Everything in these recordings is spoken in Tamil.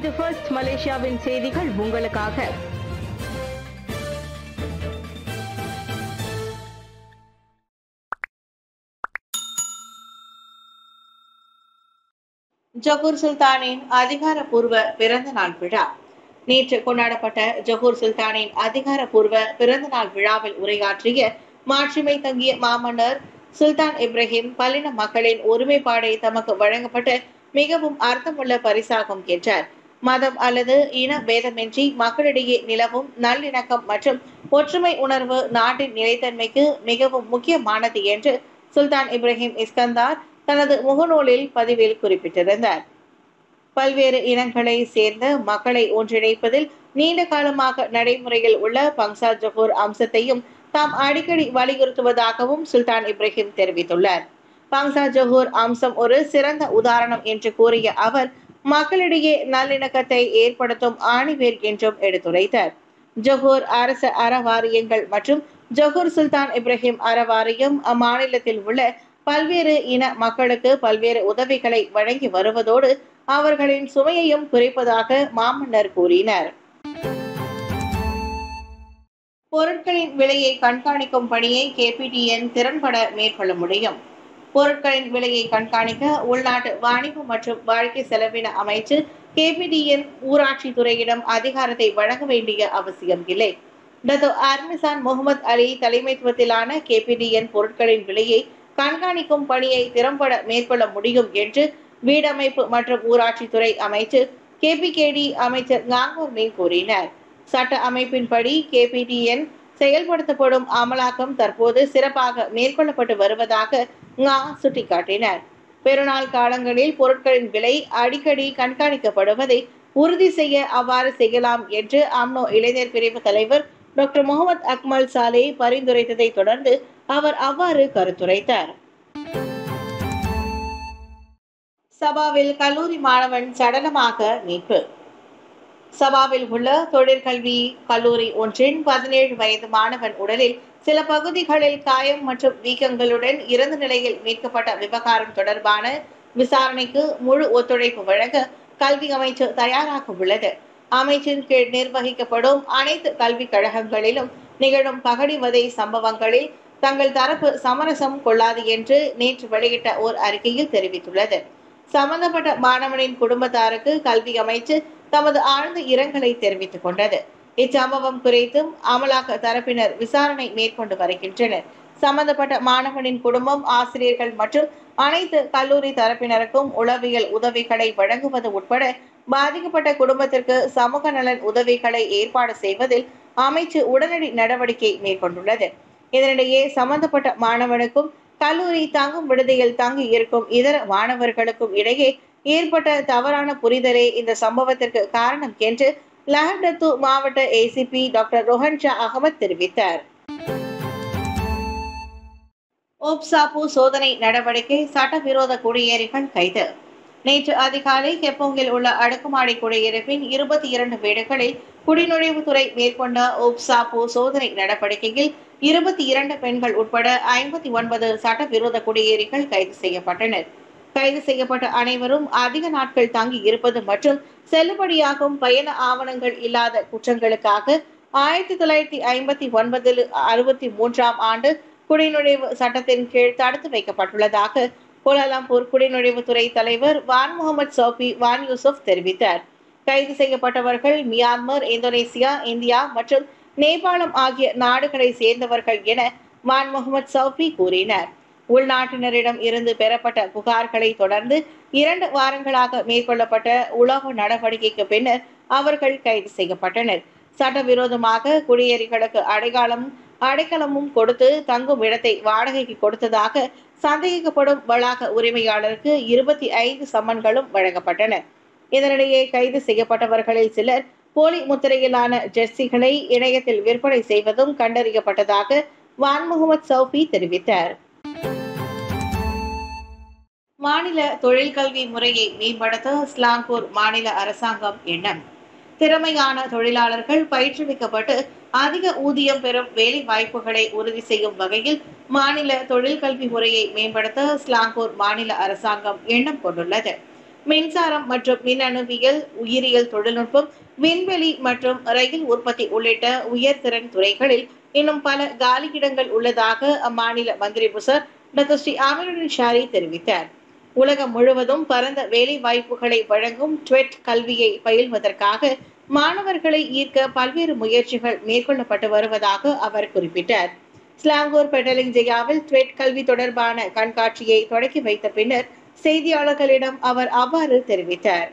இது ஃபர்ஸ்ட் மலேசியாவின் செய்திகள் உங்களுக்காக ஜகூர் சுல்தானின் அதிகாரப்பூர்வ பிறந்த நாள் விழா நேற்று கொண்டாடப்பட்ட ஜகூர் சுல்தானின் அதிகாரப்பூர்வ பிறந்த நாள் விழாவில் உரையாற்றிய மாட்சிமை தங்கிய மாமன்னர் சுல்தான் இப்ராஹிம் பல்லின மக்களின் ஒருமைப்பாடை தமக்கு வழங்கப்பட்ட மிகவும் அர்த்தமுள்ள பரிசாகும் என்றார் மதம் அல்லது இன பேதமின்றி மக்களிடையே நிலவும் நல்லிணக்கம் மற்றும் ஒற்றுமை உணர்வு நாட்டின் நிலைத்தன்மைக்கு மிகவும் முக்கியமானது என்று சுல்தான் இப்ராஹிம் இஸ்கந்தார் தனது முகநூலில் பதிவில் குறிப்பிட்டிருந்தார் பல்வேறு இனங்களை சேர்ந்த மக்களை ஒன்றிணைப்பதில் நீண்ட காலமாக நடைமுறையில் உள்ள பங்சா ஜஹூர் அம்சத்தையும் தாம் அடிக்கடி வலியுறுத்துவதாகவும் சுல்தான் இப்ராஹிம் தெரிவித்துள்ளார் பங்சா ஜஹூர் அம்சம் ஒரு சிறந்த உதாரணம் என்று கூறிய அவர் மக்களிடையே நல்லிணக்கத்தை ஏற்படுத்தும் ஆணிவேர் என்றும் எடுத்துரைத்தார் ஜொஹூர் அரச அறவாரியங்கள் மற்றும் ஜொஹூர் சுல்தான் இப்ராஹிம் அறவாரியம் அம்மாநிலத்தில் உள்ள பல்வேறு இன மக்களுக்கு பல்வேறு உதவிகளை வழங்கி வருவதோடு அவர்களின் சுமையையும் குறைப்பதாக மாமன்னர் கூறினார் பொருட்களின் விலையை கண்காணிக்கும் பணியை கேபிடிஎன் திறன்பட மேற்கொள்ள முடியும் பொருட்களின் விலையை கண்காணிக்க உள்நாட்டு வாணிபம் மற்றும் வாழ்க்கை செலவின அமைச்சு கேபிடிஎன் ஊராட்சி துறையிடம் அதிகாரத்தை வழங்க வேண்டிய அவசியம் இல்லை டத்தோ அர்மிசான் முகமது அலி தலைமைத்துவத்திலான கேபிடிஎன் பொருட்களின் விலையை கண்காணிக்கும் பணியை திறம்பட மேற்கொள்ள முடியும் என்று வீடமைப்பு மற்றும் ஊராட்சித்துறை அமைச்சர் கேபிகேடி அமைச்சர் காங்கூர் மீன் கூறினார் சட்ட அமைப்பின்படி கேபிடிஎன் செயல்படுத்தப்படும் அமலாக்கம் தற்போது சிறப்பாக மேற்கொள்ளப்பட்டு வருவதாக ngா சுட்டிக்காட்டினார் பெருநாள் காலங்களில் பொருட்களின் விலை அடிக்கடி கண்காணிக்கப்படுவதை உறுதி செய்ய அவ்வாறு செய்யலாம் என்று அம்னோ இளைஞர் பிரிவு தலைவர் டாக்டர் முகமது அக்மல் சாலே பரிந்துரைத்ததை தொடர்ந்து அவர் அவ்வாறு கருத்துரைத்தார் சபாவில் கல்லூரி மாணவன் சடலமாக மீட்பு சபாவில் உள்ள தொழிற்கல்வி கல்லூரி ஒன்றின் பதினேழு வயது மாணவன் உடலில் சில பகுதிகளில் காயம் மற்றும் வீக்கங்களுடன் இறந்த நிலையில் மீட்கப்பட்ட விவகாரம் தொடர்பான விசாரணைக்கு முழு ஒத்துழைப்பு வழங்க கல்வி அமைச்சு தயாராக உள்ளது அமைச்சின் கீழ் நிர்வகிக்கப்படும் அனைத்து கல்விக் கழகங்களிலும் நிகழும் பகடிவதை சம்பவங்களில் தங்கள் தரப்பு சமரசம் கொள்ளாது என்று நேற்று வெளியிட்ட ஓர் அறிக்கையில் தெரிவித்துள்ளது சம்பந்தப்பட்ட மாணவனின் குடும்பத்தாருக்கு கல்வி அமைச்சு தமது ஆழ்ந்த இரங்கலை தெரிவித்துக் கொண்டது இச்சம்பவம் குறித்தும் அமலாக்க தரப்பினர் விசாரணை மேற்கொண்டு வருகின்றனர் சம்பந்தப்பட்ட மாணவனின் குடும்பம் ஆசிரியர்கள் மற்றும் அனைத்து கல்லூரி தரப்பினருக்கும் உளவியல் உதவிகளை வழங்குவது உட்பட பாதிக்கப்பட்ட குடும்பத்திற்கு சமூக நலன் உதவிகளை ஏற்பாடு செய்வதில் அமைச்சு உடனடி நடவடிக்கை மேற்கொண்டுள்ளது இதனிடையே சம்பந்தப்பட்ட மாணவனுக்கும் கல்லூரி தங்கும் விடுதியில் தங்கி இருக்கும் இதர மாணவர்களுக்கும் இடையே ஏற்பட்ட தவறான புரிதலே இந்த சம்பவத்திற்கு காரணம் என்று லஹர்டத்து மாவட்ட ACP doctor Rohan Shah Ahmad தெரிவித்தார் ஓப்சாப்பு சோதனை நடவடிக்கை சட்டவிரோத குடியேறிகள் கைது நேற்று அதிகாலை கெப்போங்கில் உள்ள அடுக்குமாடி குடியிருப்பின் இருபத்தி இரண்டு வீடுகளில் குடிநுழைவுத்துறை மேற்கொண்ட ஓப்சாப்பு சோதனை நடவடிக்கையில் இருபத்தி இரண்டு பெண்கள் உட்பட ஐம்பத்தி ஒன்பது சட்டவிரோத குடியேறிகள் கைது செய்யப்பட்டனர் கைது செய்யப்பட்ட அனைவரும் அதிக நாட்கள் தங்கி இருப்பது மற்றும் செல்லுபடியாகும் பயண ஆவணங்கள் இல்லாத குற்றங்களுக்காக ஆயிரத்தி தொள்ளாயிரத்தி ஐம்பத்தி ஒன்பதில் அறுபத்தி மூன்றாம் ஆண்டு குடிநுழைவு சட்டத்தின் கீழ் தடுத்து வைக்கப்பட்டுள்ளதாக கோலாலம்பூர் குடிநுழைவுத்துறை தலைவர் வான் முகமது சோபி வான் யூசுப் தெரிவித்தார் கைது செய்யப்பட்டவர்கள் மியான்மர் இந்தோனேசியா இந்தியா மற்றும் நேபாளம் ஆகிய நாடுகளை சேர்ந்தவர்கள் என வான் முகமது சௌபி கூறினார் உள்நாட்டினரிடம் இருந்து பெறப்பட்ட புகார்களை தொடர்ந்து இரண்டு வாரங்களாக மேற்கொள்ளப்பட்ட உளவு நடவடிக்கைக்கு பின்னர் அவர்கள் கைது செய்யப்பட்டனர் சட்டவிரோதமாக குடியேறிகளுக்கு அடையாளம் அடைக்கலமும் கொடுத்து தங்கும் இடத்தை வாடகைக்கு கொடுத்ததாக சந்தேகிக்கப்படும் வளாக உரிமையாளருக்கு இருபத்தி ஐந்து சம்மன்களும் வழங்கப்பட்டன இதனிடையே கைது செய்யப்பட்டவர்களில் சிலர் போலி முத்திரையிலான ஜெர்சிகளை இணையத்தில் விற்பனை செய்வதும் கண்டறியப்பட்டதாக வான் முகமது சௌபி தெரிவித்தார் மாநில தொழிற்கல்வி முறையை மேம்படுத்த ஸ்லாங்கூர் மாநில அரசாங்கம் எண்ணம் திறமையான தொழிலாளர்கள் பயிற்றுவிக்கப்பட்டு அதிக ஊதியம் பெறும் வேலை வாய்ப்புகளை உறுதி செய்யும் வகையில் மாநில தொழிற்கல்வி முறையை மேம்படுத்த ஸ்லாங்கூர் மாநில அரசாங்கம் எண்ணம் கொண்டுள்ளது மின்சாரம் மற்றும் மின்னணுவியல் உயிரியல் தொழில்நுட்பம் விண்வெளி மற்றும் ரயில் உற்பத்தி உள்ளிட்ட உயர்திறன் துறைகளில் இன்னும் பல காலியிடங்கள் உள்ளதாக அம்மாநில மந்திரி புசர் டாக்டர் ஸ்ரீ ஆமிருடன் ஷாரி தெரிவித்தார் உலகம் முழுவதும் பரந்த வேலை வாய்ப்புகளை வழங்கும் ட்வெட் கல்வியை பயில்வதற்காக மாணவர்களை ஈர்க்க பல்வேறு முயற்சிகள் மேற்கொள்ளப்பட்டு வருவதாக அவர் குறிப்பிட்டார் ஸ்லாங்கூர் பெட்டலிங் ஜெயாவில் ட்வெட் கல்வி தொடர்பான கண்காட்சியை தொடக்கி வைத்த பின்னர் செய்தியாளர்களிடம் அவர் அவ்வாறு தெரிவித்தார்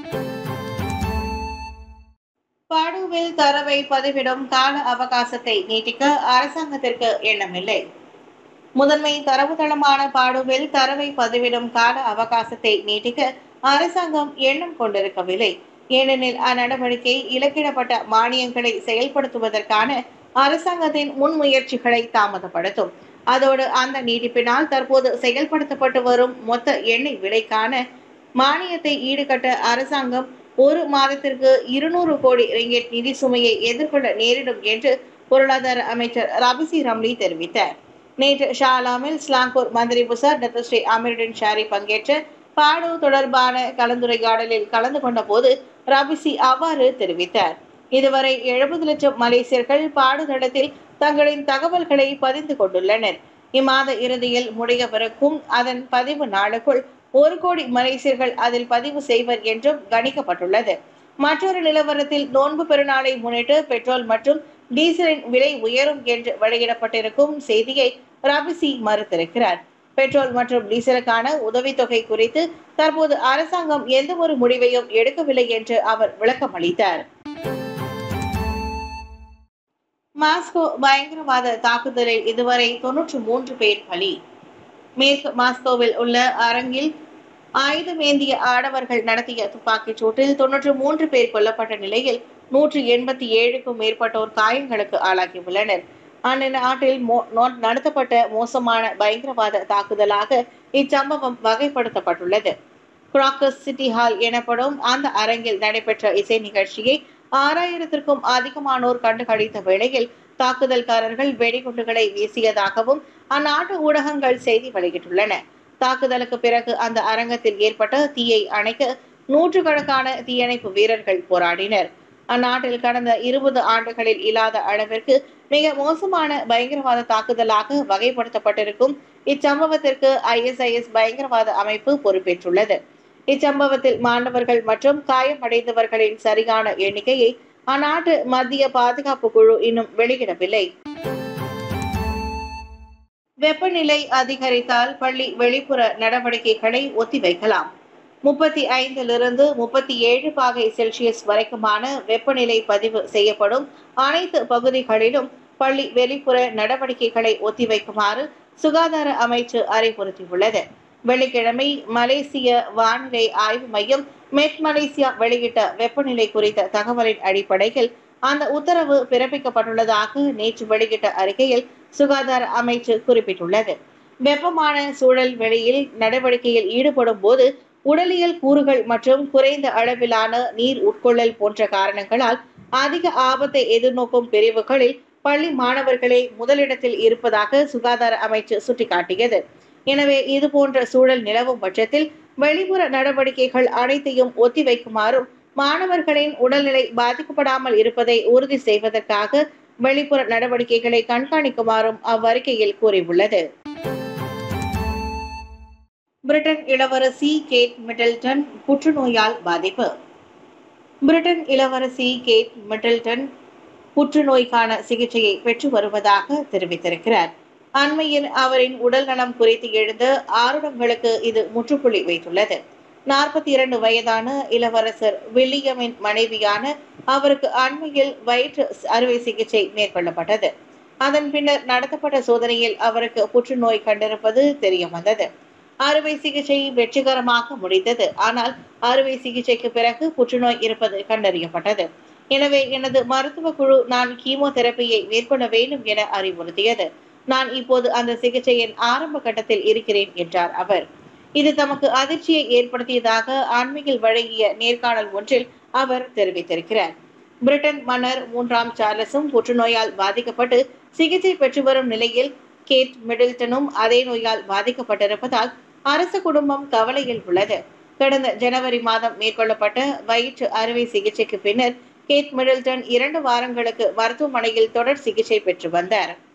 பாடுவில் தரவை பதிவிடும் கால அவகாசத்தை நீட்டிக்க அரசாங்கத்திற்கு எண்ணமில்லை முதன்மை தரவுத்தளமான பாடுவில் தரவை பதிவிடும் கால அவகாசத்தை நீட்டிக்க அரசாங்கம் எண்ணம் கொண்டிருக்கவில்லை ஏனெனில் அந்நடவடிக்கை இலக்கிடப்பட்ட மானியங்களை செயல்படுத்துவதற்கான அரசாங்கத்தின் முன்முயற்சிகளை தாமதப்படுத்தும் அதோடு அந்த நீட்டிப்பினால் தற்போது செயல்படுத்தப்பட்டு வரும் மொத்த எண்ணெய் விலைக்கான மானியத்தை ஈடுகட்ட அரசாங்கம் ஒரு மாதத்திற்கு இருநூறு கோடி ரிங்கெட் நிதி சுமையை எதிர்கொள்ள நேரிடும் என்று பொருளாதார அமைச்சர் ரபிசி ரம்லி தெரிவித்தார் நேற்று ஷாலாமில் ஸ்லாங்கூர் மந்திரி புசார் டாக்டர் ஸ்ரீ அமருடன் ஷாரி பங்கேற்ற பாடு தொடர்பான கலந்துரையாடலில் கலந்து கொண்ட போது ரபிசி அவ்வாறு தெரிவித்தார் இதுவரை எழுபது லட்சம் மலேசியர்கள் பாடுதளத்தில் தங்களின் தகவல்களை பதிந்து கொண்டுள்ளனர் இம்மாத இறுதியில் முடியவிருக்கும் அதன் பதிவு நாளுக்குள் ஒரு கோடி மலேசியர்கள் அதில் பதிவு செய்வர் என்றும் கணிக்கப்பட்டுள்ளது மற்றொரு நிலவரத்தில் நோன்பு பெருநாளை முன்னிட்டு பெட்ரோல் மற்றும் டீசலின் விலை உயரும் என்று வெளியிடப்பட்டிருக்கும் செய்தியை ரபிசி மறுத்திருக்கிறார் பெட்ரோல் மற்றும் டீசலுக்கான உதவித்தொகை குறித்து தற்போது அரசாங்கம் எந்த ஒரு முடிவையும் எடுக்கவில்லை என்று அவர் விளக்கம் அளித்தார் மாஸ்கோ பயங்கரவாத தாக்குதலில் இதுவரை தொன்னூற்று மூன்று பேர் பலி மேற்கு மாஸ்கோவில் உள்ள அரங்கில் ஆயுதமேந்திய ஆடவர்கள் நடத்திய துப்பாக்கிச் சூட்டில் தொன்னூற்று மூன்று பேர் கொல்லப்பட்ட நிலையில் நூற்று எண்பத்தி ஏழுக்கும் மேற்பட்டோர் காயங்களுக்கு ஆளாகியுள்ளனர் அந்நாட்டில் நடத்தப்பட்ட மோசமான பயங்கரவாத தாக்குதலாக இச்சம்பவம் வகைப்படுத்தப்பட்டுள்ளது கிராக்கஸ் சிட்டி ஹால் எனப்படும் அந்த அரங்கில் நடைபெற்ற இசை நிகழ்ச்சியை ஆறாயிரத்திற்கும் அதிகமானோர் கண்டுகளித்த வேளையில் தாக்குதல்காரர்கள் வெடிகுண்டுகளை வீசியதாகவும் அந்நாட்டு ஊடகங்கள் செய்தி வெளியிட்டுள்ளன தாக்குதலுக்கு பிறகு அந்த அரங்கத்தில் ஏற்பட்ட தீயை அணைக்க நூற்றுக்கணக்கான தீயணைப்பு வீரர்கள் போராடினர் அந்நாட்டில் கடந்த இருபது ஆண்டுகளில் இல்லாத அளவிற்கு மிக மோசமான பயங்கரவாத தாக்குதலாக வகைப்படுத்தப்பட்டிருக்கும் இச்சம்பவத்திற்கு ஐஎஸ்ஐஎஸ் பயங்கரவாத அமைப்பு பொறுப்பேற்றுள்ளது இச்சம்பவத்தில் மாணவர்கள் மற்றும் காயமடைந்தவர்களின் சரியான எண்ணிக்கையை அந்நாட்டு மத்திய பாதுகாப்பு குழு இன்னும் வெளியிடவில்லை வெப்பநிலை அதிகரித்தால் பள்ளி வெளிப்புற நடவடிக்கைகளை ஒத்திவைக்கலாம் முப்பத்தி ஐந்திலிருந்து முப்பத்தி ஏழு பாகை செல்சியஸ் வரைக்குமான வெப்பநிலை பதிவு செய்யப்படும் அனைத்து பகுதிகளிலும் பள்ளி வெளிப்புற நடவடிக்கைகளை ஒத்திவைக்குமாறு சுகாதார அமைச்சு அறிவுறுத்தியுள்ளது வெள்ளிக்கிழமை மலேசிய வானிலை ஆய்வு மையம் மெட் மலேசியா வெளியிட்ட வெப்பநிலை குறித்த தகவலின் அடிப்படையில் அந்த உத்தரவு பிறப்பிக்கப்பட்டுள்ளதாக நேற்று வெளியிட்ட அறிக்கையில் சுகாதார அமைச்சு குறிப்பிட்டுள்ளது வெப்பமான சூழல் வெளியில் நடவடிக்கையில் ஈடுபடும் போது உடலியல் கூறுகள் மற்றும் குறைந்த அளவிலான நீர் உட்கொள்ளல் போன்ற காரணங்களால் அதிக ஆபத்தை எதிர்நோக்கும் பிரிவுகளில் பள்ளி மாணவர்களே முதலிடத்தில் இருப்பதாக சுகாதார அமைச்சு சுட்டிக்காட்டியது எனவே இது போன்ற சூழல் நிலவும் பட்சத்தில் வெளிப்புற நடவடிக்கைகள் அனைத்தையும் ஒத்திவைக்குமாறும் மாணவர்களின் உடல்நிலை பாதிக்கப்படாமல் இருப்பதை உறுதி செய்வதற்காக வெளிப்புற நடவடிக்கைகளை கண்காணிக்குமாறும் அவ்வறிக்கையில் கூறியுள்ளது பிரிட்டன் இளவரசி கேட் மிடில்டன் புற்றுநோயால் பாதிப்பு பிரிட்டன் இளவரசி கேட் மிடில்டன் புற்றுநோய்க்கான சிகிச்சையை பெற்று வருவதாக தெரிவித்திருக்கிறார் அண்மையில் அவரின் உடல் நலம் குறித்து எழுந்த ஆருடங்களுக்கு இது முற்றுப்புள்ளி வைத்துள்ளது நாற்பத்தி இரண்டு வயதான இளவரசர் வில்லியமின் மனைவியான அவருக்கு அண்மையில் வயிற்று அறுவை சிகிச்சை மேற்கொள்ளப்பட்டது அதன் பின்னர் நடத்தப்பட்ட சோதனையில் அவருக்கு புற்றுநோய் கண்டிருப்பது தெரிய வந்தது அறுவை சிகிச்சை வெற்றிகரமாக முடிந்தது ஆனால் அறுவை சிகிச்சைக்கு பிறகு புற்றுநோய் இருப்பது கண்டறியப்பட்டது எனவே எனது மருத்துவ குழு நான் கீமோதெரப்பியை மேற்கொள்ள வேண்டும் என அறிவுறுத்தியது நான் இப்போது அந்த சிகிச்சையின் ஆரம்ப கட்டத்தில் இருக்கிறேன் என்றார் அவர் இது தமக்கு அதிர்ச்சியை ஏற்படுத்தியதாக அண்மையில் வழங்கிய நேர்காணல் ஒன்றில் அவர் தெரிவித்திருக்கிறார் பிரிட்டன் மன்னர் மூன்றாம் சார்லஸும் புற்றுநோயால் பாதிக்கப்பட்டு சிகிச்சை பெற்று வரும் நிலையில் கேட் மிடில்டனும் அதே நோயால் பாதிக்கப்பட்டிருப்பதால் அரச குடும்பம் கவலையில் உள்ளது கடந்த ஜனவரி மாதம் மேற்கொள்ளப்பட்ட வயிற்று அறுவை சிகிச்சைக்கு பின்னர் கேட் மிடில்டன் இரண்டு வாரங்களுக்கு மருத்துவமனையில் தொடர் சிகிச்சை பெற்று வந்தார்